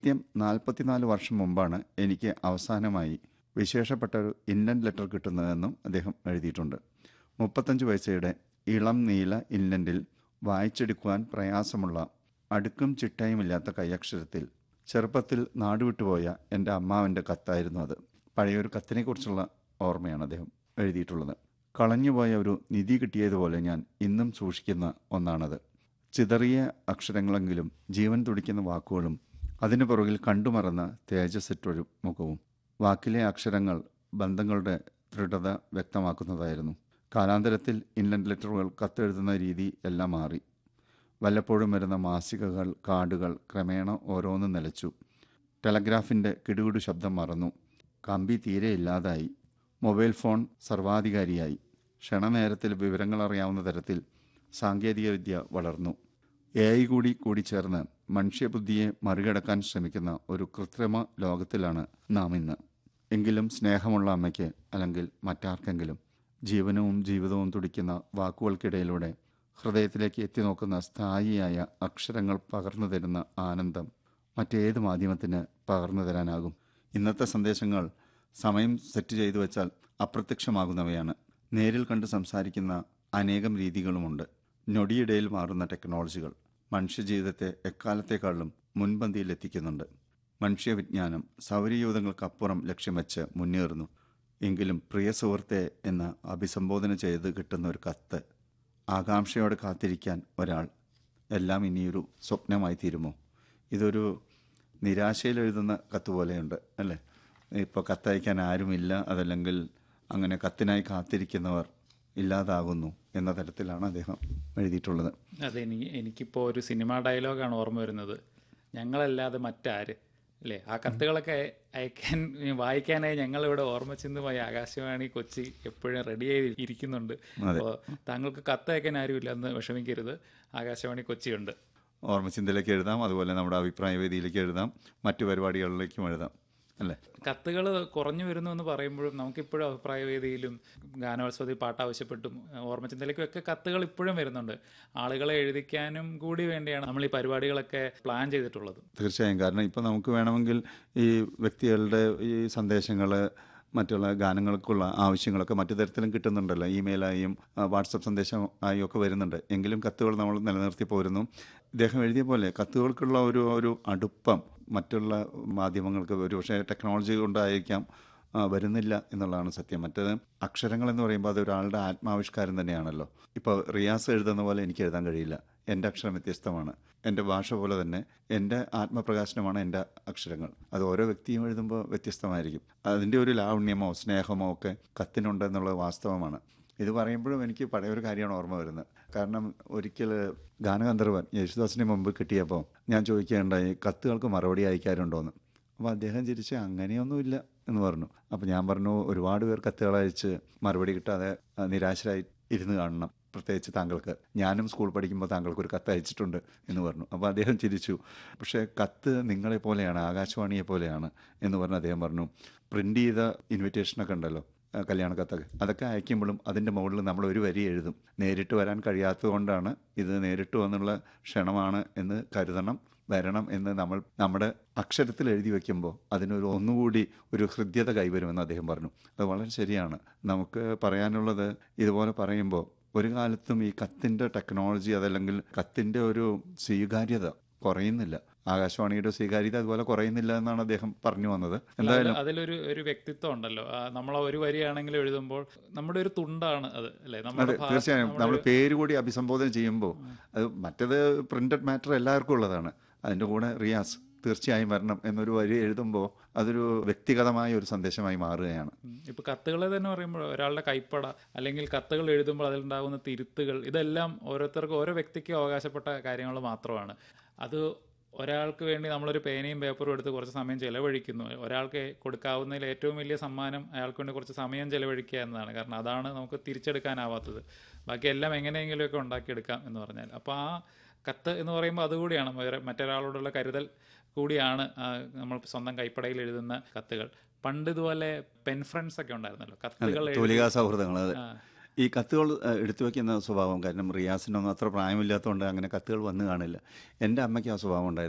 കൃത്യം നാൽപ്പത്തിനാല് വർഷം മുമ്പാണ് എനിക്ക് അവസാനമായി വിശേഷപ്പെട്ട ഒരു ഇൻലൻഡ് ലെറ്റർ കിട്ടുന്നതെന്നും അദ്ദേഹം എഴുതിയിട്ടുണ്ട് മുപ്പത്തഞ്ച് വയസ്സയുടെ ഇളം നീല ഇൻലൻഡിൽ വായിച്ചെടുക്കുവാൻ പ്രയാസമുള്ള അടുക്കും ചിട്ടയുമില്ലാത്ത കൈയക്ഷരത്തിൽ ചെറുപ്പത്തിൽ നാടുവിട്ടുപോയ എൻ്റെ അമ്മാവൻ്റെ കത്തായിരുന്നു അത് പഴയൊരു കത്തിനെക്കുറിച്ചുള്ള ഓർമ്മയാണ് അദ്ദേഹം എഴുതിയിട്ടുള്ളത് കളഞ്ഞുപോയ ഒരു നിധി കിട്ടിയതുപോലെ ഞാൻ ഇന്നും സൂക്ഷിക്കുന്ന ഒന്നാണത് ചിതറിയ അക്ഷരങ്ങളെങ്കിലും ജീവൻ തുടിക്കുന്ന വാക്കുകളും അതിനു പുറകിൽ കണ്ടുമറന്ന തേജസ്സറ്റൊരു മുഖവും വാക്കിലെ അക്ഷരങ്ങൾ ബന്ധങ്ങളുടെ ദൃഢത വ്യക്തമാക്കുന്നതായിരുന്നു കാലാന്തരത്തിൽ ഇൻലൻഡ് ലെറ്ററുകൾ കത്തെഴുതുന്ന രീതി എല്ലാം മാറി വല്ലപ്പോഴും വരുന്ന മാസികകൾ കാർഡുകൾ ക്രമേണ ഓരോന്നും നിലച്ചു ടെലഗ്രാഫിൻ്റെ കിടുകിടു ശബ്ദം മറന്നു കമ്പി തീരെ ഇല്ലാതായി മൊബൈൽ ഫോൺ സർവാധികാരിയായി ക്ഷണനേരത്തിൽ വിവരങ്ങൾ അറിയാവുന്ന തരത്തിൽ സാങ്കേതികവിദ്യ വളർന്നു എ ഐ കൂടി കൂടിച്ചേർന്ന് മനുഷ്യബുദ്ധിയെ മറികടക്കാൻ ശ്രമിക്കുന്ന ഒരു കൃത്രിമ ലോകത്തിലാണ് നാം ഇന്ന് എങ്കിലും സ്നേഹമുള്ള അമ്മയ്ക്ക് അല്ലെങ്കിൽ മറ്റാർക്കെങ്കിലും ജീവനവും ജീവിതവും തുടിക്കുന്ന വാക്കുകൾക്കിടയിലൂടെ ഹൃദയത്തിലേക്ക് എത്തി നോക്കുന്ന സ്ഥായിയായ അക്ഷരങ്ങൾ പകർന്നു തരുന്ന ആനന്ദം മറ്റേത് മാധ്യമത്തിന് പകർന്നു തരാനാകും ഇന്നത്തെ സന്ദേശങ്ങൾ സമയം സെറ്റ് ചെയ്തു വെച്ചാൽ അപ്രത്യക്ഷമാകുന്നവയാണ് നേരിൽ കണ്ട് സംസാരിക്കുന്ന അനേകം രീതികളുമുണ്ട് ഞൊടിയിടയിൽ മാറുന്ന ടെക്നോളജികൾ മനുഷ്യജീവിതത്തെ എക്കാലത്തേക്കാളും മുൻപന്തിയിലെത്തിക്കുന്നുണ്ട് മനുഷ്യവിജ്ഞാനം സൗരയൂഥങ്ങൾക്കപ്പുറം ലക്ഷ്യം വെച്ച് മുന്നേറുന്നു എങ്കിലും പ്രിയ സുഹൃത്തെ എന്ന് അഭിസംബോധന ചെയ്ത് കിട്ടുന്ന ഒരു കത്ത് ആകാംക്ഷയോടെ കാത്തിരിക്കാൻ ഒരാൾ എല്ലാം ഇനിയൊരു സ്വപ്നമായി തീരുമോ ഇതൊരു നിരാശയിൽ എഴുതുന്ന കത്ത് പോലെയുണ്ട് അല്ലേ ഇപ്പോൾ കത്തയക്കാൻ ആരുമില്ല അതല്ലെങ്കിൽ അങ്ങനെ കത്തിനായി കാത്തിരിക്കുന്നവർ ഇല്ലാതാകുന്നു എന്ന തരത്തിലാണ് അദ്ദേഹം എഴുതിയിട്ടുള്ളത് അതെ എനിക്ക് എനിക്കിപ്പോൾ ഒരു സിനിമാ ഡയലോഗാണ് ഓർമ്മ വരുന്നത് ഞങ്ങളല്ലാതെ മറ്റാര് അല്ലേ ആ കത്തുകളൊക്കെ അയക്കാൻ വായിക്കാനായി ഞങ്ങളിവിടെ ഓർമ്മച്ചിന്തുമായി ആകാശവാണി കൊച്ചി എപ്പോഴും റെഡി ആയി ഇരിക്കുന്നുണ്ട് അപ്പോൾ താങ്കൾക്ക് കത്ത് അയക്കാൻ ആരുമില്ല എന്ന് വിഷമിക്കരുത് ആകാശവാണി കൊച്ചിയുണ്ട് ഓർമ്മചിന്തയിലേക്ക് എഴുതാം അതുപോലെ നമ്മുടെ അഭിപ്രായ വേദിയിലേക്ക് എഴുതാം മറ്റു പരിപാടികളിലേക്കും എഴുതാം അല്ലേ കത്തുകൾ കുറഞ്ഞു വരുന്നു എന്ന് പറയുമ്പോഴും നമുക്കിപ്പോഴും അഭിപ്രായ വേദിയിലും ഗാനോത്സവത്തിൽ പാട്ട് ആവശ്യപ്പെട്ടും ഓർമ്മചിന്തയിലേക്കും ഒക്കെ കത്തുകൾ ഇപ്പോഴും വരുന്നുണ്ട് ആളുകളെ എഴുതിക്കാനും കൂടി വേണ്ടിയാണ് നമ്മൾ ഈ പരിപാടികളൊക്കെ പ്ലാൻ ചെയ്തിട്ടുള്ളത് തീർച്ചയായും കാരണം ഇപ്പോൾ നമുക്ക് വേണമെങ്കിൽ ഈ വ്യക്തികളുടെ ഈ സന്ദേശങ്ങൾ മറ്റുള്ള ഗാനങ്ങൾക്കുള്ള ആവശ്യങ്ങളൊക്കെ മറ്റു തരത്തിലും കിട്ടുന്നുണ്ടല്ലോ ഇമെയിലായും ആ, വാട്സപ്പ് സന്ദേശം ആയും ഒക്കെ വരുന്നുണ്ട് എങ്കിലും കത്തുകൾ നമ്മൾ നിലനിർത്തി പോരുന്നു ഇദ്ദേഹം എഴുതിയ പോലെ കത്തുകൾക്കുള്ള ഒരു ഒരു അടുപ്പം മറ്റുള്ള മാധ്യമങ്ങൾക്ക് ഒരു പക്ഷേ ടെക്നോളജി കൊണ്ടായിരിക്കാം ആ, വരുന്നില്ല എന്നുള്ളതാണ് സത്യം മറ്റേത് അക്ഷരങ്ങൾ എന്ന് പറയുമ്പോൾ അത് ഒരാളുടെ ആത്മാവിഷ്കാരം തന്നെയാണല്ലോ ഇപ്പോൾ റിയാസ് എഴുതുന്ന പോലെ എനിക്ക് എഴുതാൻ കഴിയില്ല എൻ്റെ അക്ഷരം വ്യത്യസ്തമാണ് എൻ്റെ ഭാഷ പോലെ തന്നെ എൻ്റെ ആത്മപ്രകാശനമാണ് എൻ്റെ അക്ഷരങ്ങൾ അത് ഓരോ വ്യക്തിയും എഴുതുമ്പോൾ വ്യത്യസ്തമായിരിക്കും അതിൻ്റെ ഒരു ലാവണ്യമോ സ്നേഹമോ ഒക്കെ കത്തിനുണ്ട് എന്നുള്ളത് വാസ്തവമാണ് ഇത് പറയുമ്പോഴും എനിക്ക് പഴയൊരു കാര്യമാണ് ഓർമ്മ വരുന്നത് കാരണം ഒരിക്കൽ ഗാനഗന്ധർവൻ യേശുദാസിന് മുമ്പ് കിട്ടിയപ്പോൾ ഞാൻ ചോദിക്കുകയുണ്ടായി കത്തുകൾക്ക് മറുപടി അയക്കാറുണ്ടോ എന്ന് അപ്പോൾ അദ്ദേഹം ചിരിച്ച് അങ്ങനെയൊന്നുമില്ല എന്ന് പറഞ്ഞു അപ്പോൾ ഞാൻ പറഞ്ഞു ഒരുപാട് പേർ കത്തുകൾ അയച്ച് മറുപടി കിട്ടാതെ ആ, നിരാശരായി ഇരുന്ന് കാണണം പ്രത്യേകിച്ച് താങ്കൾക്ക് ഞാനും സ്കൂൾ പഠിക്കുമ്പോൾ താങ്കൾക്ക് ഒരു കത്ത് അയച്ചിട്ടുണ്ട് എന്ന് പറഞ്ഞു അപ്പോൾ അദ്ദേഹം ചിരിച്ചു പക്ഷേ കത്ത് നിങ്ങളെ പോലെയാണ് ആകാശവാണിയെ പോലെയാണ് എന്ന് പറഞ്ഞ് അദ്ദേഹം പറഞ്ഞു പ്രിൻ്റ് ചെയ്ത ഇൻവിറ്റേഷനൊക്കെ ഉണ്ടല്ലോ ആ, കല്യാണ കത്തൊക്കെ അതൊക്കെ അയക്കുമ്പോഴും അതിൻ്റെ മുകളിൽ നമ്മൾ ഒരു വരി എഴുതും നേരിട്ട് വരാൻ കഴിയാത്തതുകൊണ്ടാണ് ഇത് നേരിട്ട് വന്നുള്ള ക്ഷണമാണ് എന്ന് കരുതണം വരണം എന്ന് നമ്മൾ നമ്മുടെ അക്ഷരത്തിൽ എഴുതി വെക്കുമ്പോൾ അതിനൊരു ഒന്നുകൂടി ഒരു ഹൃദ്യത കൈവരുമെന്ന് അദ്ദേഹം പറഞ്ഞു അത് വളരെ ശരിയാണ് നമുക്ക് പറയാനുള്ളത് ഇതുപോലെ പറയുമ്പോൾ ഒരു കാലത്തും ഈ കത്തിൻ്റെ ടെക്നോളജി അതല്ലെങ്കിൽ കത്തിൻ്റെ ഒരു സ്വീകാര്യത കുറയുന്നില്ല ആകാശവാണിയുടെ സ്വീകാര്യത അതുപോലെ കുറയുന്നില്ല എന്നാണ് അദ്ദേഹം പറഞ്ഞു വന്നത് എന്തായാലും അതിലൊരു ഒരു വ്യക്തിത്വം ഉണ്ടല്ലോ ആ, നമ്മൾ ആ ഒരു വരിയാണെങ്കിലും എഴുതുമ്പോൾ നമ്മുടെ ഒരു തുണ്ടാണ് അത് അല്ലേ അതെ നമ്മുടെ ഭാ- തീർച്ചയായും നമ്മുടെ നമ്മൾ പേര് കൂടി അഭിസംബോധന ചെയ്യുമ്പോൾ അത് മറ്റത് പ്രിന്റഡ് മാറ്റർ എല്ലാവർക്കും ഉള്ളതാണ് അതിൻ്റെ കൂടെ റിയാസ് തീർച്ചയായും വരണം എന്നൊരു വരി എഴുതുമ്പോൾ അതൊരു വ്യക്തിഗതമായ ഒരു സന്ദേശമായി മാറുകയാണ് ഉം. ഇപ്പൊ കത്തുകളെ തന്നെ പറയുമ്പോൾ ഒരാളുടെ കൈപ്പട അല്ലെങ്കിൽ കത്തുകൾ എഴുതുമ്പോൾ അതിലുണ്ടാകുന്ന തിരുത്തുകൾ ഇതെല്ലാം ഓരോരുത്തർക്കും ഓരോ വ്യക്തിക്കും അവകാശപ്പെട്ട കാര്യങ്ങൾ മാത്രമാണ് അത് ഒരാൾക്ക് വേണ്ടി നമ്മളൊരു പേനയും പേപ്പറും എടുത്ത് കുറച്ച് സമയം ചെലവഴിക്കുന്നു ഒരാൾക്ക് കൊടുക്കാവുന്നതിൽ ഏറ്റവും വലിയ സമ്മാനം അയാൾക്ക് വേണ്ടി കുറച്ച് സമയം ചെലവഴിക്കുക എന്നതാണ് കാരണം അതാണ് നമുക്ക് തിരിച്ചെടുക്കാനാവാത്തത് ബാക്കി എല്ലാം എങ്ങനെയെങ്കിലുമൊക്കെ ഉണ്ടാക്കിയെടുക്കാം എന്ന് പറഞ്ഞാൽ അപ്പോൾ ആ കത്ത് എന്ന് പറയുമ്പോൾ അതുകൂടിയാണ് വേറെ- മറ്റൊരാളോടുള്ള കരുതൽ കൂടിയാണ് ആ, നമ്മൾ സ്വന്തം കൈപ്പടയിൽ എഴുതുന്ന കത്തുകൾ പണ്ട് ഇതുപോലെ പെൻ ഫ്രണ്ട്സ് ഒക്കെ ഉണ്ടായിരുന്നല്ലോ കത്തുകൾ എഴുതി- തൂലികാ സൗഹൃദങ്ങൾ അതെ ആ. ഈ കത്തുകൾ ഏഹ്, എടുത്തു വെക്കുന്ന സ്വഭാവം കാരണം റിയാസിനൊന്നും അത്ര പ്രായമില്ലാത്തതുകൊണ്ട് അങ്ങനെ കത്തുകൾ വന്നു കാണില്ല എൻ്റെ അമ്മയ്ക്ക് ആ സ്വഭാവം ഉണ്ടായിരുന്നു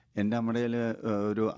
എൻ്റെ അമ്മയുടെ ഒരു